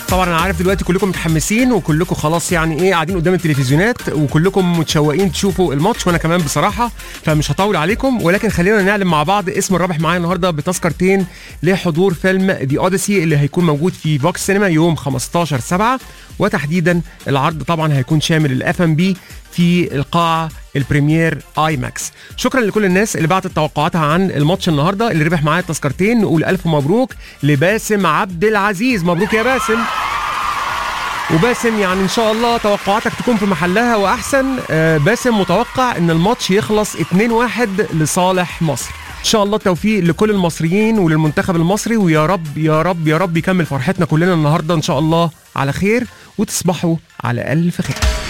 طبعا انا عارف دلوقتي كلكم متحمسين وكلكم خلاص يعني ايه قاعدين قدام التلفزيونات وكلكم متشوقين تشوفوا الماتش وانا كمان بصراحه فمش هطول عليكم ولكن خلينا نعلم مع بعض اسم الرابح معايا النهارده بتذكرتين لحضور فيلم ذا اوديسي اللي هيكون موجود في فوكس سينما يوم 15 7 وتحديدا العرض طبعا هيكون شامل الاف ام بي في القاعه البريمير اي ماكس شكرا لكل الناس اللي بعتت توقعاتها عن الماتش النهارده اللي ربح معايا التذكرتين نقول الف مبروك لباسم عبد العزيز مبروك يا باسم وباسم يعني ان شاء الله توقعاتك تكون في محلها واحسن آه، باسم متوقع ان الماتش يخلص 2-1 لصالح مصر ان شاء الله التوفيق لكل المصريين وللمنتخب المصري ويا رب يا رب يا رب يكمل فرحتنا كلنا النهارده ان شاء الله على خير وتصبحوا على الف خير